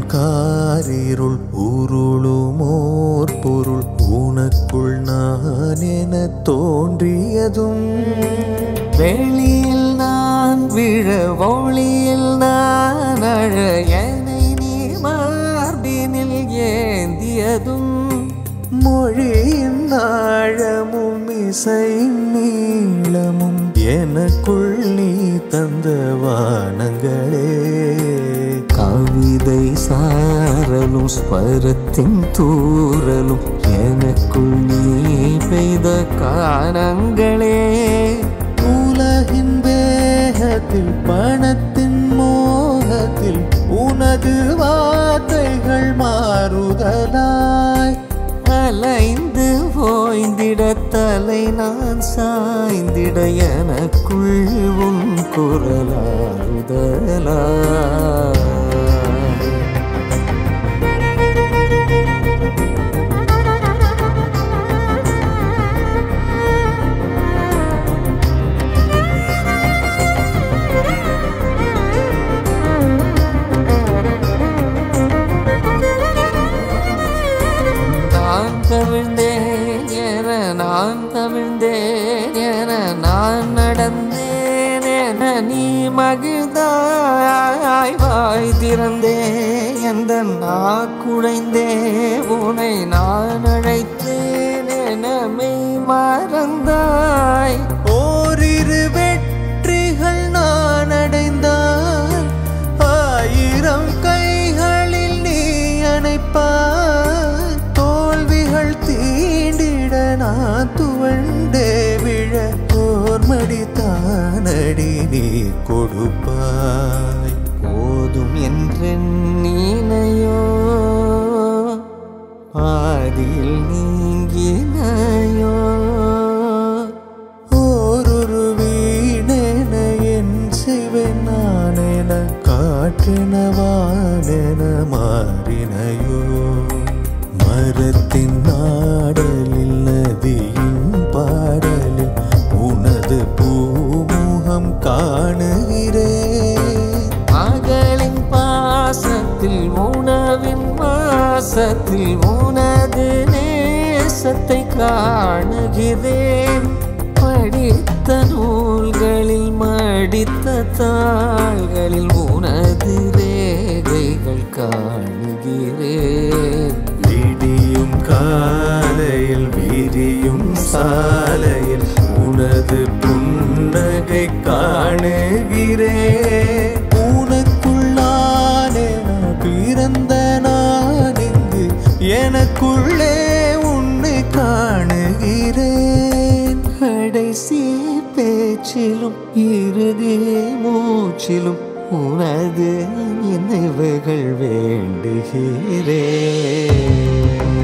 காரிருள் உருளுமோர் பொருள் உனக்குள் நான் என தோன்றியதும் வெளியில் நான் விழ ஒளியில் நான் அழ என்னை நீ மார்பினில் ஏந்தியதும் மொழியின் ஆழமும் இசையின் நீளமும் எனக்குள் நீ தந்த வானங்களே கவிதை சாரலும் ஸ்வரத்தின் தூரலும் எனக்குள் நீ பெய்த கானங்களே உலகின் வேகத்தில் பணத்தின் மோகத்தில் உனது வார்த்தைகள் மாறுதலாய் அலைந்து ஓய்ந்திட தலை நான் சாய்ந்திட எனக்குள் உன் குரலாறுதலா நான் கவிழ்ந்தேன் என நான் கவிழ்ந்தேன் என நான் நடந்தேன் என நீ மகிழ்ந்தாய் வாய் திறந்தே எந்த நான் குழைந்தே உனை நான் அழைத்தேன் என மெய் மறந்தாய் ஓரிரு வெற்றிகள் நான் அடைந்தால் ஆயிரம் கைகளில் நீ அணைப்பாய் தோல்விகள் தீண்டிட நான் துவண்டே விழ ஓர்மடி தானடி நீ கொடுப்பாய் போதும் என்று நீனையோ ஆதியில் நீங்கினையோ ஓரொரு வீணென என் செய்வேன் நான் என காற்றினவானென மாறினையோ மரத்தின் நாடலில் நதியின் பாடலில் உனது பூமுகம் காணுகிறேன் மகளின் பாசத்தில் உணவின் வாசத்தில் உனது நேசத்தை காணுகிறேன் படித்த நூல்களில் மடித்த தாள்களில் உனது ரேகைகள் காணுகிறேன் விடியும் காலையில் விரியும் சாலையில் உனது புன்னகை காணுகிறேன் உனக்குள்ளானே நான் பிறந்த நான் இங்கு எனக்குள்ளே உன்னை காணுகிறேன் கடைசி பேச்சிலும் இறுதி மூச்சிலும் உனது நினைவுகள் வேண்டுகிறேன்